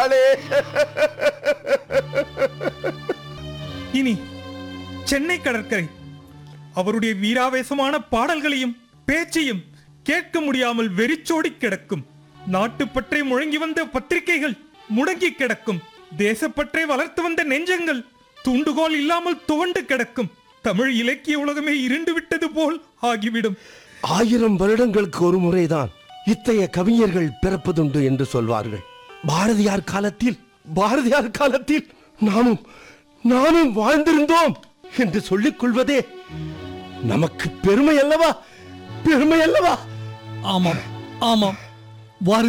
விட்டாளே இனி சென்னை கடற்கரை அவருடைய வீராவேசமான பாடல்களையும் பேச்சையும் கேட்க முடியாமல் வெறிச்சோடி கிடக்கும் நாட்டுப்பற்றை முழங்கி வந்த பத்திரிகைகள் முடங்கி கிடக்கும் தேசப்பற்றை வளர்த்து வந்த நெஞ்சங்கள் தூண்டுகோல் இல்லாமல் துவண்டு கிடக்கும் தமிழ் இலக்கிய உலகமே இருண்டு விட்டது போல் ஆகிவிடும் ஆயிரம் வருடங்களுக்கு ஒரு முறைதான் இத்தகைய கவிஞர்கள் பிறப்பதுண்டு என்று சொல்வார்கள் பாரதியார் காலத்தில் பாரதியார் காலத்தில் நாமும் நாமும் வாழ்ந்திருந்தோம் என்று சொல்லிக் கொள்வதே நமக்கு பெருமை அல்லவா பெருமை அல்லவா ஆமாம் ஆமாம் வாருங்கள்